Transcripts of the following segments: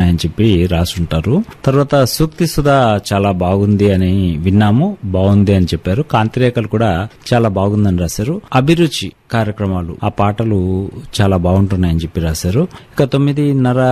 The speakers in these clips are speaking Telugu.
ఉన్నాయని చెప్పి రాసుంటారు తర్వాత సూక్తి సుధా చాలా బాగుంది అని విన్నాము బాగుంది అని చెప్పారు కాంతిరేఖలు కూడా చాలా బాగుందని రాశారు అభిరుచి కార్యక్రమాలు ఆ పాటలు చాలా బాగుంటున్నాయని చెప్పి రాశారు ఇక తొమ్మిదిన్నర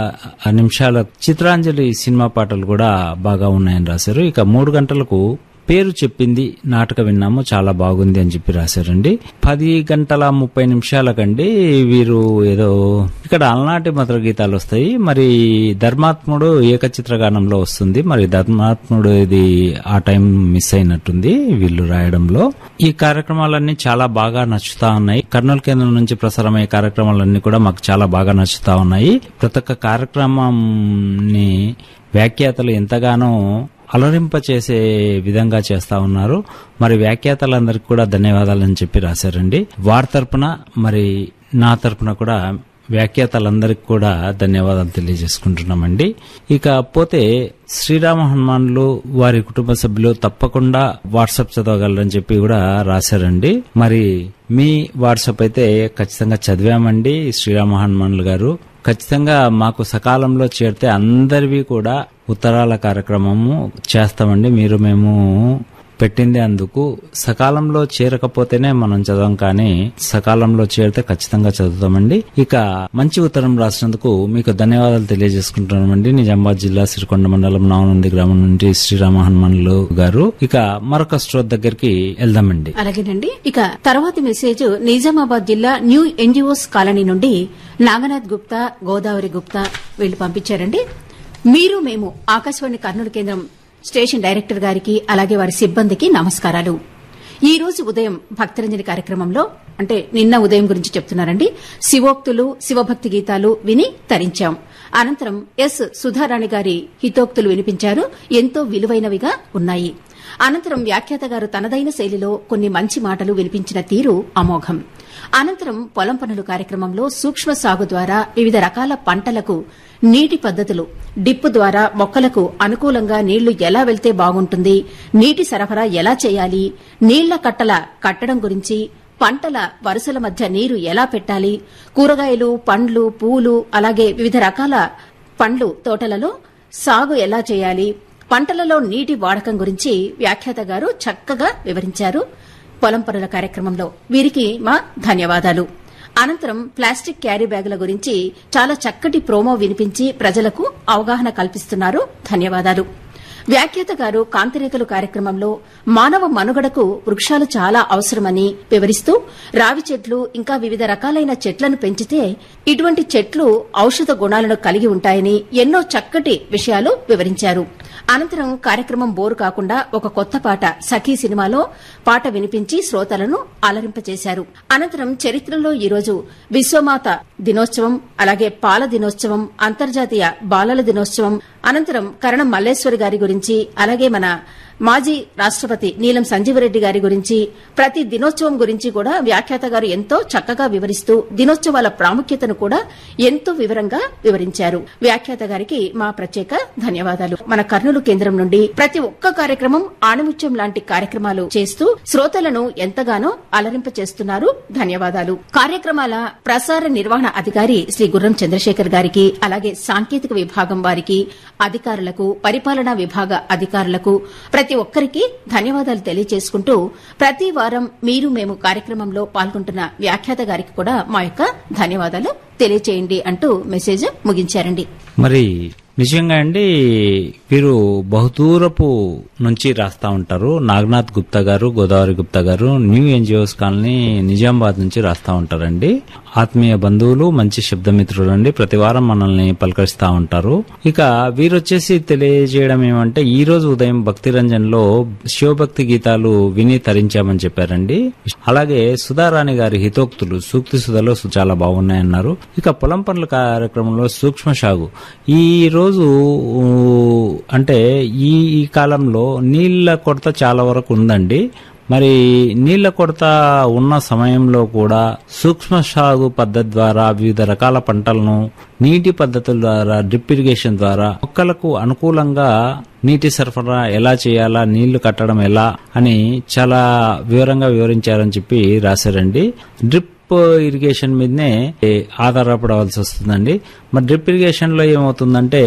నిమిషాల చిత్రాంజలి సినిమా పాటలు కూడా బాగా ఉన్నాయని రాశారు ఇక మూడు గంటలకు పేరు చెప్పింది నాటక విన్నాము చాలా బాగుంది అని చెప్పి రాశారండి పది గంటల ముప్పై నిమిషాలకండి వీరు ఏదో ఇక్కడ అలనాటి మధుర గీతాలు వస్తాయి మరి ధర్మాత్ముడు ఏకచిత్రగానంలో వస్తుంది మరి ధర్మాత్ముడు ఇది ఆ టైం మిస్ అయినట్టుంది వీళ్ళు రాయడంలో ఈ కార్యక్రమాలన్నీ చాలా బాగా నచ్చుతా ఉన్నాయి కర్నూలు కేంద్రం నుంచి ప్రసారమయ్యే కార్యక్రమాలన్నీ కూడా మాకు చాలా బాగా నచ్చుతా ఉన్నాయి ప్రతి ఒక్క కార్యక్రమంని వ్యాఖ్యాతలు ఎంతగానో అలరింప చేసే విధంగా చేస్తా ఉన్నారు మరి వ్యాఖ్యాతలందరికీ కూడా ధన్యవాదాలని చెప్పి రాశారండి వారి తరపున మరి నా తరపున కూడా వ్యాఖ్యాతలందరికీ కూడా ధన్యవాదాలు తెలియజేసుకుంటున్నామండి ఇక పోతే శ్రీరామ హనుమాన్లు వారి కుటుంబ సభ్యులు తప్పకుండా వాట్సాప్ చదవగలరని చెప్పి కూడా రాశారండి మరి మీ వాట్సాప్ అయితే ఖచ్చితంగా చదివామండి శ్రీరామ హనుమాన్లు గారు ఖచ్చితంగా మాకు సకాలంలో చేరితే అందరివి కూడా ఉత్తరాల కార్యక్రమము చేస్తామండి మీరు మేము పెట్టింది అందుకు సకాలంలో చేరకపోతేనే మనం చదవం కానీ సకాలంలో చేరితే ఖచ్చితంగా చదువుతామండి ఇక మంచి ఉత్తరం రాసినందుకు మీకు ధన్యవాదాలు తెలియజేసుకుంటున్నామండి నిజామాబాద్ జిల్లా సిరికొండ మండలం నావనంది గ్రామం నుండి శ్రీరామ హనుమాన్లు గారు ఇక మరొక స్ట్రోత్ దగ్గరికి వెళ్దామండి అలాగేనండి ఇక తర్వాతి మెసేజ్ నిజామాబాద్ జిల్లా న్యూ ఎన్జిఓస్ కాలనీ నుండి నాగనాథ్ గుప్తా గోదావరి గుప్తా వీళ్ళు పంపించారండి మీరు మేము ఆకాశవాణి కర్నూలు కేంద్రం స్టేషన్ డైరెక్టర్ గారికి అలాగే వారి సిబ్బందికి నమస్కారాలు ఈ రోజు ఉదయం భక్తరంజని కార్యక్రమంలో అంటే నిన్న ఉదయం గురించి చెప్తున్నారండి శివోక్తులు శివభక్తి గీతాలు విని తరించాం అనంతరం ఎస్ సుధారాణి గారి హితోక్తులు వినిపించారు ఎంతో విలువైనవిగా ఉన్నాయి అనంతరం వ్యాఖ్యాత గారు తనదైన శైలిలో కొన్ని మంచి మాటలు వినిపించిన తీరు అమోఘం అనంతరం పొలం పనులు కార్యక్రమంలో సూక్ష్మ సాగు ద్వారా వివిధ రకాల పంటలకు నీటి పద్దతులు డిప్పు ద్వారా మొక్కలకు అనుకూలంగా నీళ్లు ఎలా వెళ్తే బాగుంటుంది నీటి సరఫరా ఎలా చేయాలి నీళ్ల కట్టల కట్టడం గురించి పంటల వరుసల మధ్య నీరు ఎలా పెట్టాలి కూరగాయలు పండ్లు పూలు అలాగే వివిధ రకాల పండ్లు తోటలలో సాగు ఎలా చేయాలి పంటలలో నీటి వాడకం గురించి వ్యాఖ్యాత గారు చక్కగా వివరించారు పొలం పనుల కార్యక్రమంలో వీరికి మా ధన్యవాదాలు అనంతరం ప్లాస్టిక్ క్యారీ బ్యాగుల గురించి చాలా చక్కటి ప్రోమో వినిపించి ప్రజలకు అవగాహన కల్పిస్తున్నారు ధన్యవాదాలు వ్యాఖ్యాత గారు కాంతిరేఖలు కార్యక్రమంలో మానవ మనుగడకు వృక్షాలు చాలా అవసరమని వివరిస్తూ రావి చెట్లు ఇంకా వివిధ రకాలైన చెట్లను పెంచితే ఇటువంటి చెట్లు ఔషధ గుణాలను కలిగి ఉంటాయని ఎన్నో చక్కటి విషయాలు వివరించారు అనంతరం కార్యక్రమం బోరు కాకుండా ఒక కొత్త పాట సఖీ సినిమాలో పాట వినిపించి శ్రోతలను అలరింపచేశారు అనంతరం చరిత్రలో ఈరోజు విశ్వమాత దినోత్సవం అలాగే పాల దినోత్సవం అంతర్జాతీయ బాలల దినోత్సవం అనంతరం కరణం మల్లేశ్వరి గారి గురించి అలాగే మన మాజీ రాష్టపతి నీలం సంజీవరెడ్డి గారి గురించి ప్రతి దినోత్సవం గురించి కూడా వ్యాఖ్యాత గారు ఎంతో చక్కగా వివరిస్తూ దినోత్సవాల ప్రాముఖ్యతను కూడా ఎంతో వివరంగా వివరించారు వ్యాఖ్యాత గారికి మా ప్రత్యేక ధన్యవాదాలు మన కర్నూలు కేంద్రం నుండి ప్రతి ఒక్క కార్యక్రమం ఆణిముత్యం లాంటి కార్యక్రమాలు చేస్తూ శ్రోతలను ఎంతగానో అలరింప చేస్తున్నారు ధన్యవాదాలు కార్యక్రమాల ప్రసార నిర్వహణ అధికారి శ్రీ గుర్రం చంద్రశేఖర్ గారికి అలాగే సాంకేతిక విభాగం వారికి అధికారులకు పరిపాలనా విభాగ అధికారులకు ప్రతి ఒక్కరికి ధన్యవాదాలు తెలియజేసుకుంటూ ప్రతి వారం మీరు మేము కార్యక్రమంలో పాల్గొంటున్న వ్యాఖ్యాత గారికి కూడా మా యొక్క ధన్యవాదాలు తెలియచేయండి అంటూ మెసేజ్ ముగించారండి మరి నిజంగా అండి వీరు బహుదూరపు నుంచి రాస్తా ఉంటారు నాగనాథ్ గుప్తా గారు గోదావరి గుప్తా గారు న్యూ ఎన్జిఓస్ కాలనీ నిజామాబాద్ నుంచి రాస్తా ఉంటారండి ఆత్మీయ బంధువులు మంచి శబ్దమిత్రులు అండి ప్రతి వారం మనల్ని పలకరిస్తా ఉంటారు ఇక వీరొచ్చేసి తెలియజేయడం ఏమంటే ఈ రోజు ఉదయం భక్తి రంజన్ లో శివభక్తి గీతాలు విని తరించామని చెప్పారండి అలాగే సుధారాణి గారి హితోక్తులు సూక్తి సుధలో చాలా బాగున్నాయన్నారు ఇక పొలం పనుల కార్యక్రమంలో సూక్ష్మ సాగు ఈ రోజు ఊ, అంటే ఈ ఈ కాలంలో నీళ్ల కొరత చాలా వరకు ఉందండి మరి నీళ్ల కొరత ఉన్న సమయంలో కూడా సూక్ష్మ సాగు పద్ధతి ద్వారా వివిధ రకాల పంటలను నీటి పద్ధతుల ద్వారా డ్రిప్ ఇరిగేషన్ ద్వారా మొక్కలకు అనుకూలంగా నీటి సరఫరా ఎలా చేయాలా నీళ్లు కట్టడం ఎలా అని చాలా వివరంగా వివరించారని చెప్పి రాశారండి డ్రిప్ ఇరిగేషన్ మీదనే ఆధారపడవలసి వస్తుందండి మరి డ్రిప్ ఇరిగేషన్ లో ఏమవుతుందంటే